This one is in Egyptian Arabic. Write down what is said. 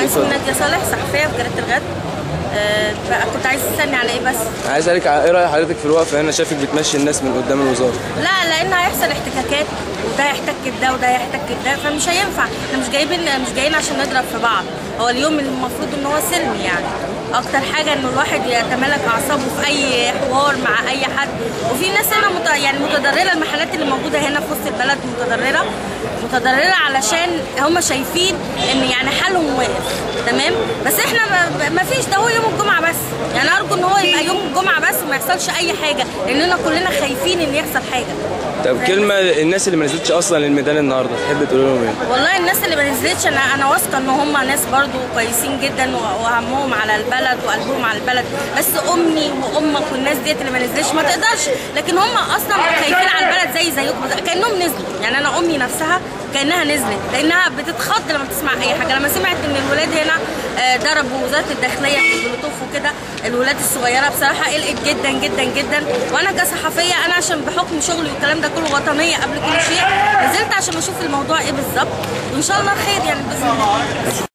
اسمي ناديه صالح صحفيه في جريده الغد آه، بقى كنت عايز تسالني على ايه بس عايز اسالك على- ايه راي حضرتك في الوقفه هنا شايفك بتمشي الناس من قدام الوزاره لا لان هيحصل احتكاكات وده يحتك بده وده يحتك بده فمش هينفع احنا مش جايبين مش جايين عشان نضرب في بعض هو اليوم المفروض ان هو سلمي يعني اكتر حاجه ان الواحد يتمالك اعصابه في اي حوار مع اي حد وفي ناس هنا مت... يعني متضرره المحلات اللي موجوده هنا في وسط البلد متضرره متضرره علشان هم شايفين ان يعني حالهم واقف تمام بس احنا ما- ما فيش ده هو يوم الجمعه بس يعني ارجو ان هو يبقى يوم الجمعه بس وما يحصلش اي حاجه لاننا كلنا خايفين ان يحصل حاجه طب كلمه الناس اللي ما نزلتش اصلا للميدان النهارده تحب تقول لهم ايه والله الناس اللي ما نزلتش انا انا واثقه ان هم ناس برضو كويسين جدا و- وهمهم على البلد وقلبهم على البلد بس امي وامك والناس ديت اللي ما نزلتش ما تقدرش لكن هم اصلا خايفين على البلد زي زيكم بالظبط. كانهم نزلوا يعني انا امي نفسها كانها نزلت لانها بتتخض لما تسمع اي حاجه لما سمعت ان الولاد هنا آه، ضربوا وزاره الداخليه في البلوتوف وكده الولاد الصغيره بصراحه قلقت جدا جدا جدا وانا كصحفيه انا عشان بحكم شغلي والكلام ده كله وطنيه قبل كل شيء نزلت عشان اشوف الموضوع ايه بالظبط وان شاء الله خير يعني باذن الله